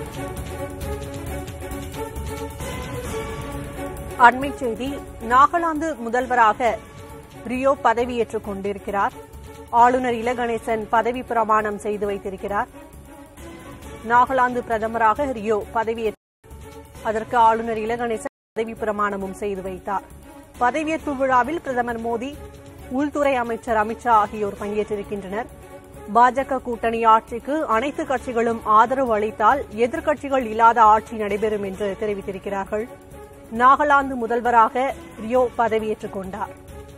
அண்மைச் செய்தி நாகாலாந்து முதல்வராக ரியோ பதவியேற்றுக் கொண்டிருக்கிறார் ஆளுநர் இலகணேசன் பதவி பிரமாணம் செய்து வைத்திருக்கிறார் நாகாலாந்து பிரதமராக ரியோ பதவியேற்று அதற்கு ஆளுநர் இலகணேசன் பதவி பிரமாணமும் செய்து வைத்தார் பதவியேற்பு விழாவில் பிரதமர் மோடி உள்துறை அமைச்சர் அமித்ஷா ஆகியோர் பங்கேற்றிருக்கின்றனர் பாஜக கூட்டணி ஆட்சிக்கு அனைத்து கட்சிகளும் ஆதரவு அளித்தால் எதிர்க்கட்சிகள் இல்லாத ஆட்சி நடைபெறும் என்று தெரிவித்திருக்கிறார்கள் நாகாலாந்து முதல்வராக ரியோ பதவியேற்றுக் கொண்டார்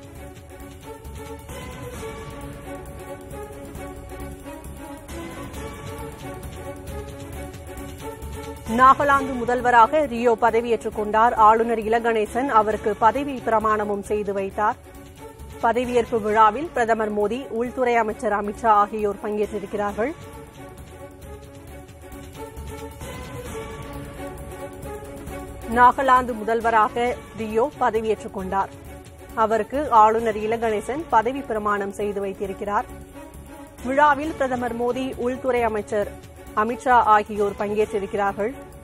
நாகாலாந்து முதல்வராக ரியோ பதவியேற்றுக் கொண்டார் ஆளுநர் இலகணேசன் அவருக்கு பதவி பிரமாணமும் செய்து வைத்தார் பதவியேற்பு விழாவில் பிரதமர் மோடி உள்துறை அமைச்சர் அமித்ஷா ஆகியோர் பங்கேற்றிருக்கிறார்கள் நாகாலாந்து முதல்வராக ரியோ பதவியேற்றுக் கொண்டார் அவருக்கு ஆளுநர் இலகணேசன் பதவி பிரமாணம் செய்து வைத்திருக்கிறார் விழாவில் பிரதமர் மோடி உள்துறை அமைச்சர் அமித்ஷா ஆகியோர் பங்கேற்றிருக்கிறார்கள்